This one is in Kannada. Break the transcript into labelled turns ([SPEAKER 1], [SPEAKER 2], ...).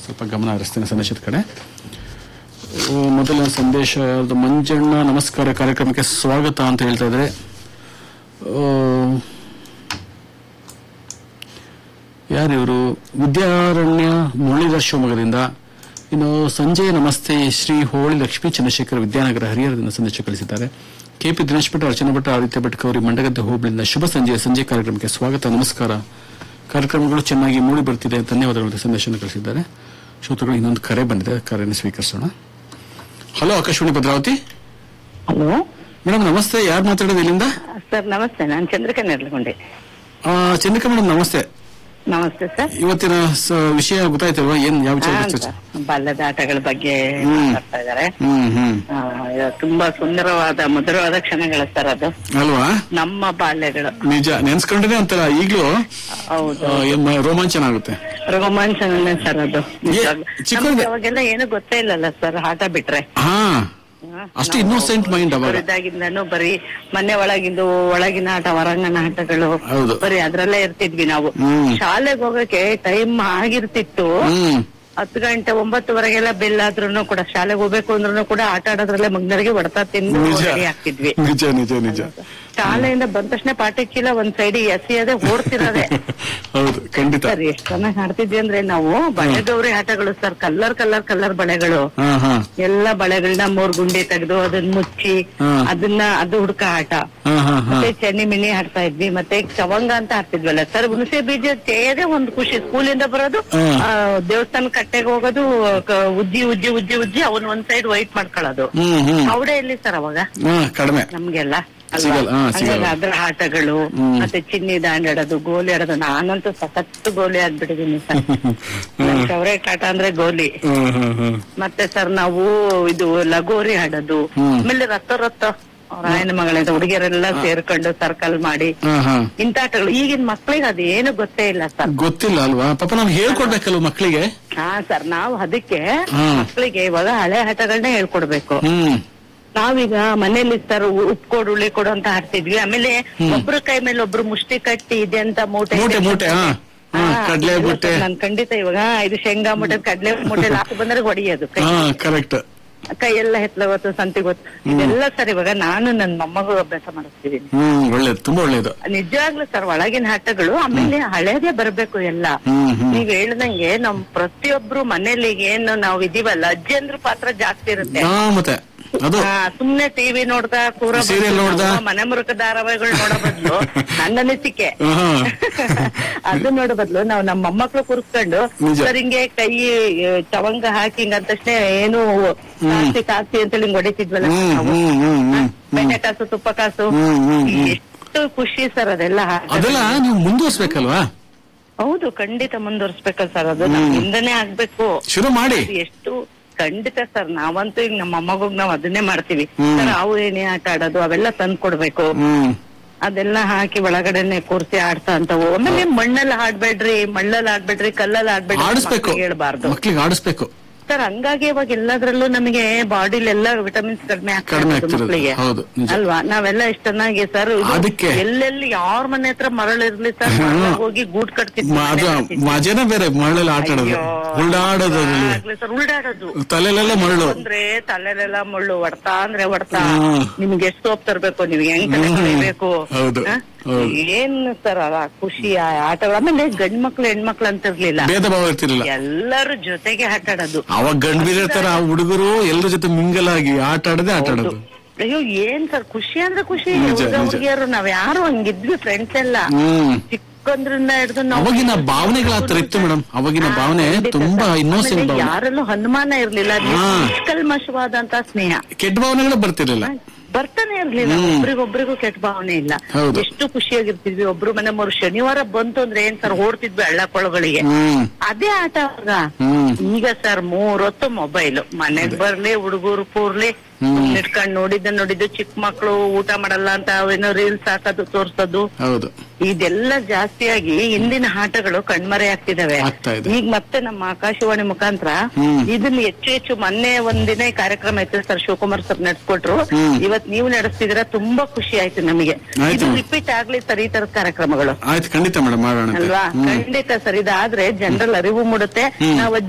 [SPEAKER 1] ಸ್ವಲ್ಪ ಗಮನ ಹರಿಸ್ತೇನೆ ಸಂದೇಶದ ಕಡೆ ಆ, ಮೊದಲ ಸಂದೇಶ ಯಾರ್ದು? ಮಂಜಣ್ಣ ನಮಸ್ಕಾರ ಕಾರ್ಯಕ್ರಮಕ್ಕೆ ಸ್ವಾಗತ ಅಂತ ಹೇಳ್ತಾ ಇದ್ದಾರೆ ಆ, ಯಾರಿವರು ವಿದ್ಯಾರಣ್ಯ ಮುರಳೀಧರ್ ಶಿವಮೊಗ್ಗದಿಂದ ಇನ್ನು ಸಂಜೆ ನಮಸ್ತೆ ಶ್ರೀ ಹೋಳಿ ಲಕ್ಷ್ಮೀ ಚಂದ್ರಶೇಖರ್ ವಿದ್ಯಾನಗರ ಹರಿಹರದಿಂದ ಸಂದೇಶ ಕಳಿಸಿದ್ದಾರೆ ಕೆಪಿ ದಿನೇಶ್ ಭಟ್ ಅರ್ಚನಾ ಭಟ್ ಆದಿತ್ಯ ಭಟ್ ಕೌರಿ ಮಂಡಗದ್ದೆ ಹೋಬಳಿಯಿಂದ ಶುಭ ಸಂಜೆ ಸಂಜೆ ಕಾರ್ಯಕ್ರಮಕ್ಕೆ ಸ್ವಾಗತ ನಮಸ್ಕಾರ ಕಾರ್ಯಕ್ರಮಗಳು ಚೆನ್ನಾಗಿ ಮೂಡಿ ಬರ್ತಿದೆ ಧನ್ಯವಾದಗಳು ಅಂತ ಸಂದೇಶವನ್ನು ಕಳಿಸಿದ್ದಾರೆ ಶ್ರೋತೃಗಳು ಇನ್ನೊಂದು ಕರೆ ಬಂದಿದೆ ಕರೆಯನ್ನು ಸ್ವೀಕರಿಸೋಣ hello Akashvani Bhadravati
[SPEAKER 2] hello
[SPEAKER 1] madam ನಮಸ್ತೆ ಯಾರು ಮಾತಾಡೋದು ಇಲ್ಲಿಂದ
[SPEAKER 2] ಸರ್ ನಮಸ್ತೆ ನಾನು ಚಂದ್ರಿಕಾ ನೆರ್ಲಗುಂಡೆ
[SPEAKER 1] ಆ, ಚಂದ್ರಿಕಾ ಮೇಡಮ್ ನಮಸ್ತೆ
[SPEAKER 2] ನಮಸ್ತೆ ಸರ್
[SPEAKER 1] ಇವತ್ತಿನ ಸ- ವಿಷಯ ಗೊತ್ತಾಯ್ತಲ್ವಾ ಏನ್ ಯಾವ ವಿಚಾರ
[SPEAKER 2] ಹಾ,
[SPEAKER 1] ಚರ್ಚೆ
[SPEAKER 2] ಸರ್. ಬಾಲ್ಯದ ಆಟಗಳ ಬಗ್ಗೆ
[SPEAKER 1] ಹ್ಮ್.
[SPEAKER 2] ಮಾತಾಡ್ತಾ ಇದ್ದಾರೆ
[SPEAKER 1] ಹ್ಮ್ ಹ್ಮ್
[SPEAKER 2] ತುಂಬಾ ಸುಂದರವಾದ ಮಧುರವಾದ ಕ್ಷಣಗಳು ಸರ್ ಅದು
[SPEAKER 1] ಅಲ್ವಾ
[SPEAKER 2] ನಮ್ಮ ಬಾಲ್ಯಗಳು
[SPEAKER 1] ನಿಜ ನೆನ್ಸ್ಕೊಂಡ್ರೆ ಒಂಥರ ಈಗ್ಲೂ
[SPEAKER 2] ಹೌದು
[SPEAKER 1] ಆ, ಏನ್ ರೋಮಾಂಚನ ಆಗುತ್ತೆ
[SPEAKER 2] ರೋಮಾಂಚನನೇ ಸರ್ ಅದು ನಿಜವಾಗ್ಲೂ.
[SPEAKER 1] ಚಿಕ್ಕವ್ರಿಗೆ-
[SPEAKER 2] ನಮ್ಗೆ ಅವಾಗೆಲ್ಲ ಏನು ಗೊತ್ತೇ ಇಲ್ಲಲ್ಲ ಸರ್ ಆಟ ಬಿಟ್ರೆ
[SPEAKER 1] ಹಾ ಅಷ್ಟು ಇನ್ನೋಸೆಂಟ್ ಮೈಂಡ್ ಅವಾಗ
[SPEAKER 2] ಇದ್ದಾಗಿಂದನು ಬರೀ ಮನೆ ಒಳಗಿಂದು ಒಳಗಿನ ಆಟ ಹೊರಾಂಗಣ ಆಟಗಳು
[SPEAKER 1] ಹೌದು.
[SPEAKER 2] ಬರೀ ಅದ್ರಲ್ಲೇ ಇರ್ತಿದ್ವಿ ನಾವು
[SPEAKER 1] ಹ್ಮ್.
[SPEAKER 2] ಶಾಲೆಗೆ ಹೋಗಕ್ಕೆ ಟೈಮ್ ಆಗಿರ್ತಿತ್ತು
[SPEAKER 1] ಹ್ಮ್
[SPEAKER 2] ಹತ್ತು ಗಂಟೆ ಒಂಬತ್ತುವರೆಗೆಲ್ಲ ಬೆಲ್ ಆದ್ರೂ ಕೂಡ ಶಾಲೆಗೆ ಹೋಗ್ಬೇಕು ಅಂದ್ರೂ ಕೂಡ ಆಟ ಆಡೋದ್ರಲ್ಲೇ ಮಗ್ನರಿಗೆ ಹೊಡ್ತಾ ತಿಂದು
[SPEAKER 1] ನಿಜ
[SPEAKER 2] ರೆಡಿ ಆಗ್ತಿದ್ವಿ
[SPEAKER 1] ನಿಜ ನಿಜ ನಿಜ
[SPEAKER 2] ಶಾಲೆಯಿಂದ ಬಂದ ತಕ್ಷಣ ಪಾಠ ಚೀಲ ಒಂದ್ ಸೈಡ್ ಎಸೆಯದೆ ಓಡ್ತಿರೋದೆ
[SPEAKER 1] ಹೌದು ಖಂಡಿತ
[SPEAKER 2] ಸರ್ ಎಷ್ಟ್ ಚೆನ್ನಾಗಿ ಆಡ್ತಿದ್ವಿ ಅಂದ್ರೆ ನಾವು ಬಳೆಗೌರಿ ಆಟಗಳು ಸರ್ ಕಲ್ಲರ್ ಕಲ್ಲರ್ ಕಲ್ಲರ್ ಬಳೆಗಳು
[SPEAKER 1] ಹಾ ಹಾ
[SPEAKER 2] ಎಲ್ಲ ಬಳೆಗಳನ್ನ ಮೂರ್ ಗುಂಡಿ ತೆಗೆದು ಅದನ್ನ ಮುಚ್ಚಿ
[SPEAKER 1] ಹ್ಮ್.
[SPEAKER 2] ಅದನ್ನ ಅದು ಹುಡ್ಕ ಆಟ
[SPEAKER 1] ಹಾ ಹಾ ಹಾ
[SPEAKER 2] ಮತ್ತೆ ಚೆನ್ನಿ ಮಿನಿ ಆಡ್ತಾ ಇದ್ವಿ ಮತ್ತೆ ಚವಂಗ ಅಂತ ಆಡ್ತಿದ್ವಲ್ಲ ಸರ್ ಹುಣಸೆ ಬೀಜ ತೇಯದೇ ಒಂದು ಖುಷಿ ಸ್ಕೂಲಿಂದ ಬರೋದು
[SPEAKER 1] ಹ್ಮ್.
[SPEAKER 2] ಆ, ದೇವಸ್ಥಾನ ಕಟ್ಟೆಗೆ ಹೋಗೋದು ಕ- ಉಜ್ಜಿ ಉಜ್ಜಿ ಉಜ್ಜಿ ಉಜ್ಜಿ ಅವನ್ ಒಂದ್ ಸೈಡ್ ವೈಟ್ ಮಾಡ್ಕೊಳ್ಳೋದು
[SPEAKER 1] ಹ್ಮ್ ಹ್ಮ್
[SPEAKER 2] ಅವಡೆ ಎಲ್ಲಿ ಸರ್ ಅವಾಗ
[SPEAKER 1] ಹಾ ಕಡಿಮೆ
[SPEAKER 2] ನಮ್ಗೆಲ್ಲ
[SPEAKER 1] ಸಿಗಲ್ಲ, ಹಾ, ಸಿಗಲ್ಲ.
[SPEAKER 2] ಅದ್ರ ಆಟಗಳು
[SPEAKER 1] ಹ್ಮ್.
[SPEAKER 2] ಮತ್ತೆ ಚಿನ್ನಿ ದಾಂಡ್ ಆಡೋದು ಗೋಲಿ ಆಡೋದು ನಾನಂತೂ ಸಖತ್ತು ಗೋಲಿ ಆಡ್ಬಿಟ್ಟಿದೀನಿ ಸರ್ ನನ್ ಫೇವ್ರೇಟ್ ಆಟ ಅಂದ್ರೆ ಗೋಲಿ
[SPEAKER 1] ಹ್ಮ್ ಹ್ಮ್ ಹ್ಮ್
[SPEAKER 2] ಮತ್ತೆ ಸರ್ ನಾವು ಇದು ಲಗೋರಿ ಆಡೋದು
[SPEAKER 1] ಹ್ಮ್.
[SPEAKER 2] ಆಮೇಲೆ ರಥ ರಥ ರಾಯನ ಮಗಳಿಂದ ಹುಡುಗಿಯರೆಲ್ಲ ಸೇರ್ಕೊಂಡು ಸರ್ಕಲ್ ಮಾಡಿ
[SPEAKER 1] ಹಾ ಹಾ
[SPEAKER 2] ಇಂತ ಆಟಗಳು ಈಗಿನ ಮಕ್ಳಿಗೆ ಅದೇನು ಗೊತ್ತೇ ಇಲ್ಲ ಸರ್
[SPEAKER 1] ಗೊತ್ತಿಲ್ಲ ಅಲ್ವಾ ಪಾಪ ನಾವು ಹೇಳ್ಕೊಡ್ಬೇಕಲ್ವ ಮಕ್ಕಳಿಗೆ
[SPEAKER 2] ಹಾ ಸರ್ ನಾವು ಅದಕ್ಕೆ
[SPEAKER 1] ಹ್ಮ್.
[SPEAKER 2] ಮಕ್ಳಿಗೆ ಇವಾಗ ಹಳೆ ಆಟಗಳನ್ನ ಹೇಳ್ಕೊಡ್ಬೇಕು
[SPEAKER 1] ಹ್ಮ್
[SPEAKER 2] ನಾವೀಗ ಮನೇಲಿ ಸರ್ ಉಪ್ಪು ಕೊಡು ಉಳ್ಳಿ ಕೊಡು ಅಂತ ಆಡ್ತಿದ್ವಿ ಆಮೇಲೆ ಒಬ್ರ ಕೈ ಮೇಲೆ ಒಬ್ರು ಮುಷ್ಟಿ ಕಟ್ಟಿ ಇದೆ ಅಂತ ಮೂಟೆ
[SPEAKER 1] ಮೂಟೆ ಮೂಟೆ ಹಾ ಹಾ ಕಡ್ಲೆ ಬುಟ್ಟೆ
[SPEAKER 2] ನಾನು ಖಂಡಿತ ಇವಾಗ ಇದು ಶೇಂಗಾ ಮೂಟೆ ಕಡ್ಲೆ ಮೂಟೆ ಲಾಕ್ ಬಂದ್ರೆ ಹೊಡಿಯೋದು ಕೈ
[SPEAKER 1] ಹಾ ಕರೆಕ್ಟ್
[SPEAKER 2] ಕೈ ಎಲ್ಲ ಹೆತ್ಲಗೊತ್ತು ಸಂತಿ ಗೊತ್ತು ಇದೆಲ್ಲ ಸರ್ ಇವಾಗ ನಾನು ನನ್ನ ಮೊಮ್ಮಗೂ ಅಭ್ಯಾಸ ಮಾಡಿಸ್ತಿದ್ದೀನಿ
[SPEAKER 1] ಹ್ಮ್ ಒಳ್ಳೇದು ತುಂಬಾ ಒಳ್ಳೇದು
[SPEAKER 2] ನಿಜವಾಗ್ಲೂ ಸರ್ ಒಳಗಿನ ಆಟಗಳು ಆಮೇಲೆ ಹಳೇದೇ ಬರ್ಬೇಕು ಎಲ್ಲ
[SPEAKER 1] ಹ್ಮ್ ಹ್ಮ್
[SPEAKER 2] ನೀವ್ ಹೇಳ್ದಂಗೆ ನಮ್ ಪ್ರತಿಯೊಬ್ರು ಮನೇಲಿ ಏನು ನಾವ್ ಇದೀವಲ್ಲ ಅಜ್ಜಿಯಂದ್ರ ಪಾತ್ರ ಜಾಸ್ತಿ ಇರುತ್ತೆ
[SPEAKER 1] ಹಾ ಮತ್ತೆ ಅದು
[SPEAKER 2] ಆ, ಸುಮ್ನೆ ಟಿವಿ ನೋಡ್ತಾ ಕೂರ
[SPEAKER 1] Serial ನೋಡ್ತಾ?
[SPEAKER 2] ಮನೆ ಮುರುಕ ಧಾರಾವಾಹಿಗಳು ನೋಡೋ ಬದ್ಲು ನನ್ನ ಅನಿಸಿಕೆ
[SPEAKER 1] ಹಾ.
[SPEAKER 2] ಅದು ನೋಡೋ ಬದ್ಲು ನಾವು ನಮ್ಮ ಮೊಮ್ಮಕ್ಳು ಕೂರಿಸ್ಕೊಂಡು
[SPEAKER 1] ನಿಜ.
[SPEAKER 2] ಸರ್ ಹಿಂಗೆ ಕೈ ಆ, ಚವಂಗ ಹಾಕಿ ಹಿಂಗ ಅಂದ ತಕ್ಷಣ ಏನು ಕಾಸಿ ಕಾಸಿ ಅಂತೇಳಿ ಹಿಂಗ್ ಹೊಡಿತಿದ್ವಲ್ಲ
[SPEAKER 1] ಹ್ಮ್
[SPEAKER 2] ನಾವು
[SPEAKER 1] ಹ್ಮ್ ಹ್ಮ್ ಹ್ಮ್
[SPEAKER 2] ಬೆಣ್ಣೆ ಕಾಸು ತುಪ್ಪ ಕಾಸು
[SPEAKER 1] ಹ್ಮ್, ಹ್ಮ್, ಹ್ಮ್.
[SPEAKER 2] ಎಷ್ಟು ಖುಷಿ ಸರ್ ಅದೆಲ್ಲ
[SPEAKER 1] ಅದೆಲ್ಲ ನೀವು ಮುಂದುವರ್ಸ್ಬೇಕಲ್ವಾ
[SPEAKER 2] ಹೌದು ಖಂಡಿತ ಮುಂದುವರ್ಸ್ಬೇಕಲ್ಲ ಸರ್ ಅದು ನಮ್ಮಿಂದನೇ ಆಗ್ಬೇಕು
[SPEAKER 1] ಶುರು ಮಾಡಿ
[SPEAKER 2] ಅದು ಎಷ್ಟು ಖಂಡಿತ ಸರ್ ನಾವಂತೂ ಈಗ ನಮ್ಮ ಮೊಮ್ಮಗೋಗ್ ನಾವ್ ಅದನ್ನೇ ಮಾಡ್ತೀವಿ
[SPEAKER 1] ಹ್ಮ್.
[SPEAKER 2] ಸರ್ ಅವು ಏನೇ ಆಟ ಆಡೋದು ಅವೆಲ್ಲ ತಂದ್ ಕೊಡ್ಬೇಕು
[SPEAKER 1] ಹ್ಮ್
[SPEAKER 2] ಅದೆಲ್ಲ ಹಾಕಿ ಒಳಗಡೆನೆ ಕೂರ್ಸಿ ಆಡ್ತಾ ಅಂತವು ಆಮೇಲೆ ಮಣ್ಣಲ್ಲಿ ಆಡ್ಬೇಡ್ರಿ ಮಣ್ಣಲ್ಲಿ ಆಡ್ಬೇಡ್ರಿ ಕಲ್ಲಲ್ಲಿ ಆಡ್ಬೇಡ್ರಿ
[SPEAKER 1] ಆಡಿಸ್ಬೇಕು
[SPEAKER 2] ಹೇಳ್ಬಾರ್ದು
[SPEAKER 1] ಮಕ್ಳಿಗೆ ಆಡಿಸ್ಬೇಕು
[SPEAKER 2] ಸರ್ ಹಂಗಾಗಿ ಇವಾಗ ಎಲ್ಲದ್ರಲ್ಲೂ ನಮಗೆ ಬಾಡಿಲಿ ಎಲ್ಲ ವಿಟಮಿನ್ಸ್ ಕಡಿಮೆ ಆಗ್ತಾ
[SPEAKER 1] ಕಡಿಮೆ
[SPEAKER 2] ಇರೋದು
[SPEAKER 1] ಆಗ್ತಿರೋದು.
[SPEAKER 2] ಮಕ್ಳಿಗೆ
[SPEAKER 1] ಹೌದು, ನಿಜ.
[SPEAKER 2] ಅಲ್ವಾ ನಾವೆಲ್ಲ ಇಷ್ಟ ಚೆನ್ನಾಗಿ ಸರ್ ಇದು
[SPEAKER 1] ಅದಕ್ಕೆ.
[SPEAKER 2] ಎಲ್ಲೆಲ್ಲಿ ಯಾರ ಮನೆ ಹತ್ರ ಮರಳಿರ್ಲಿ ಸರ್ ಮರಳಲ್ಲಿ ಹೋಗಿ ಗೂಡ್ ಕಟ್ತಿದ್ವಿ
[SPEAKER 1] ಮ- ಅದು ಮಜಾನೇ ಬೇರೆ ಮರಳಲ್ಲಿ ಆಟ ಆಡೋದು ಉಳ್ಳಾಡೋದು ಅದ್ರಲ್ಲಿ
[SPEAKER 2] ಸರ್ ಉಲ್ಡಾಡೋದು
[SPEAKER 1] ತಲೆಲೆಲ್ಲ ಮರಳು
[SPEAKER 2] ಅಂದ್ರೆ ತಲೆಲೆಲ್ಲ ಮುಳ್ಳು ಹೊಡ್ತಾ ಅಂದ್ರೆ ಹೊಡ್ತಾ
[SPEAKER 1] ಹ್ಮ್.
[SPEAKER 2] ನಿಮ್ಗೆ ಎಷ್ಟು ಸೋಪ್ ತರ್ಬೇಕು ನಿಮ್ಗೆ ಹೆಂಗ್ ತಲೆ
[SPEAKER 1] ಹ್ಮ್.
[SPEAKER 2] ಕಲಿಬೇಕು
[SPEAKER 1] ಹೌದು.
[SPEAKER 2] ಹ?
[SPEAKER 1] ಹೌದು.
[SPEAKER 2] ಏನ್ ಸರ್ ಆ ಖುಷಿ ಆ ಆಟಗಳು ಆಮೇಲೆ ಗಂಡ್ ಮಕ್ಳು ಹೆಣ್ಮಕ್ಳು ಅಂತ ಇರ್ಲಿಲ್ಲ
[SPEAKER 1] ಭೇದ ಭಾವ ಇರ್ತಿರ್ಲಿಲ್ಲ
[SPEAKER 2] ಎಲ್ಲರೂ ಜೊತೆಗೆ ಆಟ ಆಡೋದು
[SPEAKER 1] ಅವಾಗ ಗಂಡ್ ಬೀರಿರ್ತಾರ ಆ ಹುಡುಗರು ಎಲ್ಲರ ಜೊತೆ ಮಿಂಗಲ್ ಆಗಿ ಆಟ ಆಡದೆ ಆಟ ಆಡೋದು
[SPEAKER 2] ಅಯ್ಯೋ ಏನ್ ಸರ್ ಖುಷಿ ಅಂದ್ರೆ ಖುಷಿ
[SPEAKER 1] ನಿಜ,
[SPEAKER 2] ಹುಡುಗ
[SPEAKER 1] ನಿಜ.
[SPEAKER 2] ಹುಡುಗಿಯರು ನಾವ್ ಯಾರು ಹಂಗಿದ್ವಿ ಫ್ರೆಂಡ್ಸ್ ಎಲ್ಲ
[SPEAKER 1] ಹ್ಮ್
[SPEAKER 2] ಚಿಕ್ಕಂದ್ರಿಂದ ಹಿಡಿದು ನಾವು
[SPEAKER 1] ಅವಾಗಿನ ಭಾವನೆಗಳು ಆ ತರ ಇತ್ತು ಮೇಡಮ್ ಅವಾಗಿನ
[SPEAKER 2] ಹಾ,
[SPEAKER 1] ಭಾವನೆ
[SPEAKER 2] ಖಂಡಿತ
[SPEAKER 1] ತುಂಬಾ
[SPEAKER 2] ಸರ್.
[SPEAKER 1] ಇನ್ನೋಸೆಂಟ್
[SPEAKER 2] ಆಮೇಲೆ
[SPEAKER 1] ಭಾವನೆ
[SPEAKER 2] ಯಾರಲ್ಲೂ ಅನುಮಾನ ಇರ್ಲಿಲ್ಲ
[SPEAKER 1] ಹಾ.
[SPEAKER 2] ನಿಷ್ಕಲ್ಮಶವಾದಂತ ಸ್ನೇಹ
[SPEAKER 1] ಕೆಟ್ಟ ಭಾವನೆಗಳು ಬರ್ತಿರ್ಲಿಲ್ಲ
[SPEAKER 2] ಬರ್ತಾನೆ ಇರ್ಲಿಲ್ಲ
[SPEAKER 1] ಹ್ಮ್.
[SPEAKER 2] ಒಬ್ರಿಗೊಬ್ರಿಗೂ ಕೆಟ್ಟ ಭಾವನೆ ಇಲ್ಲ
[SPEAKER 1] ಹೌದು.
[SPEAKER 2] ಎಷ್ಟು ಖುಷಿಯಾಗಿರ್ತಿದ್ವಿ ಒಬ್ರು ಮನೆ ಮೂರು ಶನಿವಾರ ಬಂತು ಅಂದ್ರೆ ಏನ್ ಸರ್ ಓಡ್ತಿದ್ವಿ ಹಳ್ಳ ಕೊಳಗಳಿಗೆ
[SPEAKER 1] ಹ್ಮ್
[SPEAKER 2] ಅದೇ ಆಟ ಅವಾಗ
[SPEAKER 1] ಹ್ಮ್
[SPEAKER 2] ಈಗ ಸರ್ ಮೂರೊತ್ತು ಮೊಬೈಲ್ ಮನೆಗ್ ಬರ್ಲಿ ಹುಡುಗರು ಕೂರ್ಲಿ ಇಟ್ಕೊಂಡ್ ನೋಡಿದ್ದ ನೋಡಿದ್ದು ಚಿಕ್ಕ ಮಕ್ಳು ಊಟ ಮಾಡಲ್ಲ ಅಂತ ಅವೇನೋ ರೀಲ್ಸ್ ಹಾಕೋದು ತೋರ್ಸೋದು
[SPEAKER 1] ಹೌದು
[SPEAKER 2] ಇದೆಲ್ಲ ಜಾಸ್ತಿಯಾಗಿ ಹಿಂದಿನ ಆಟಗಳು ಕಣ್ಮರೆ ಆಗ್ತಿದಾವೆ
[SPEAKER 1] ಆಗ್ತಾ ಇದೆ.
[SPEAKER 2] ಈಗ ಮತ್ತೆ ನಮ್ಮ ಆಕಾಶವಾಣಿ ಮುಖಾಂತರ
[SPEAKER 1] ಹ್ಮ್.
[SPEAKER 2] ಇದನ್ನ ಹೆಚ್ಚು ಹೆಚ್ಚು ಮೊನ್ನೆ ಒಂದಿನ ಈ ಕಾರ್ಯಕ್ರಮ ಇತ್ತು ಸರ್ ಶಿವಕುಮಾರ್ ಸರ್ ನಡೆಸ್ಕೊಟ್ರು
[SPEAKER 1] ಹ್ಮ್.
[SPEAKER 2] ಇವತ್ ನೀವು ನಡೆಸ್ತಿದ್ರ ತುಂಬಾ ಖುಷಿ ಆಯ್ತು ನಮಗೆ
[SPEAKER 1] ಆಯ್ತು
[SPEAKER 2] ಇದು
[SPEAKER 1] ಮೇಡಮ್.
[SPEAKER 2] ರಿಪೀಟ್ ಆಗ್ಲಿ ಸರ್ ಈ ತರದ ಕಾರ್ಯಕ್ರಮಗಳು
[SPEAKER 1] ಆಯ್ತು ಖಂಡಿತ ಮೇಡಮ್ ಮಾಡೋಣ
[SPEAKER 2] ಅಲ್ವಾ
[SPEAKER 1] ಹ್ಮ್
[SPEAKER 2] ಖಂಡಿತ ಸರ್ ಇದಾದ್ರೆ ಜನರಲ್ ಅರಿವು ಮೂಡುತ್ತೆ ನಾವು